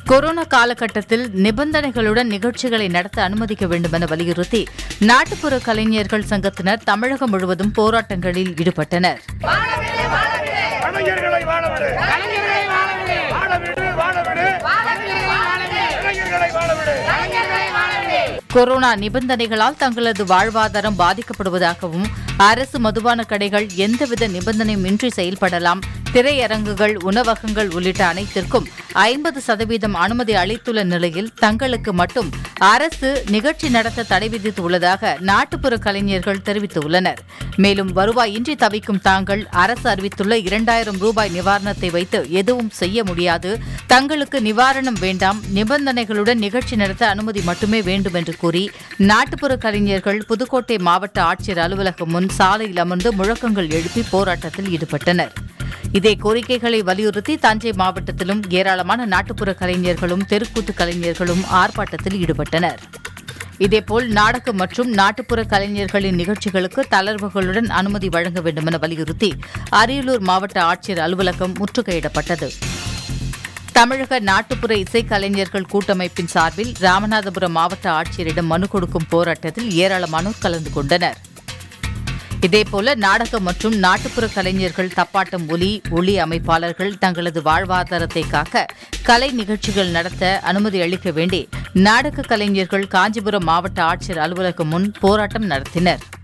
corona காலகட்டத்தில் நிபந்தனைகளுடன் நிகழ்ச்சிகளை நடத்த அனுமதிக்க வேண்டும் என வலியுறுத்தி நாட்டுப்புற கலைஞர்கள் சங்கத்தினர் தமிழகம் முழுவதும் போராட்டங்களில் ஈடுபட்டனர் கலைஞர்களை வாழ விடு வாழ விடு வாழ விடு கலைஞர்களை வாழ விடு கொரோனா நிபந்தனைகளால் தங்களது வாழ்வாதாரம் பாதிக்கப்படுவதாகவும் அரசு மதுபான கடைகள் எந்தவித நிபந்தனையும் இன்றி செயல்படலாம் திரையரங்குகள் உணவகங்கள் உள்ளிட்ட அனைத்திற்கும் ஐம்பது சதவீதம் அனுமதி அளித்துள்ள நிலையில் தங்களுக்கு மட்டும் அரசு நிகழ்ச்சி நடத்த தடை விதித்துள்ளதாக நாட்டுப்புற கலைஞர்கள் தெரிவித்துள்ளனர் மேலும் வருவாயின்றி தவிக்கும் தாங்கள் அரசு அறிவித்துள்ள இரண்டாயிரம் ரூபாய் நிவாரணத்தை வைத்து எதுவும் செய்ய முடியாது தங்களுக்கு நிவாரணம் வேண்டாம் நிபந்தனைகளுடன் நிகழ்ச்சி நடத்த அனுமதி மட்டுமே வேண்டும் என்று கூறி நாட்டுப்புற கலைஞர்கள் புதுக்கோட்டை மாவட்ட ஆட்சியர் அலுவலகம் முன் சாலையில் அமர்ந்து முழக்கங்கள் எழுப்பி போராட்டத்தில் ஈடுபட்டனர் இதே கோரிக்கைகளை வலியுறுத்தி தஞ்சை மாவட்டத்திலும் ஏராளமான நாட்டுப்புற கலைஞர்களும் தெருக்கூத்து கலைஞர்களும் ஆர்ப்பாட்டத்தில் ஈடுபட்டனர் இதேபோல் நாடகம் மற்றும் நாட்டுப்புற கலைஞர்களின் நிகழ்ச்சிகளுக்கு தளர்வுகளுடன் அனுமதி வழங்க வேண்டும் என வலியுறுத்தி அரியலூர் மாவட்ட ஆட்சியர் அலுவலகம் முற்றுகையிடப்பட்டது தமிழக நாட்டுப்புற இசைக்கலைஞர்கள் கூட்டமைப்பின் சார்பில் ராமநாதபுரம் மாவட்ட ஆட்சியரிடம் மனு கொடுக்கும் போராட்டத்தில் ஏராளமானோர் கலந்து கொண்டனர் இதேபோல நாடகம் மற்றும் நாட்டுப்புற கலைஞர்கள் தப்பாட்டம் ஒலி ஒளி அமைப்பாளர்கள் தங்களது வாழ்வாதாரத்தை காக்க கலை நிகழ்ச்சிகள் நடத்த அனுமதி அளிக்க வேண்டி நாடக கலைஞர்கள் காஞ்சிபுரம் மாவட்ட ஆட்சியர் அலுவலகம் முன் போராட்டம் நடத்தினர்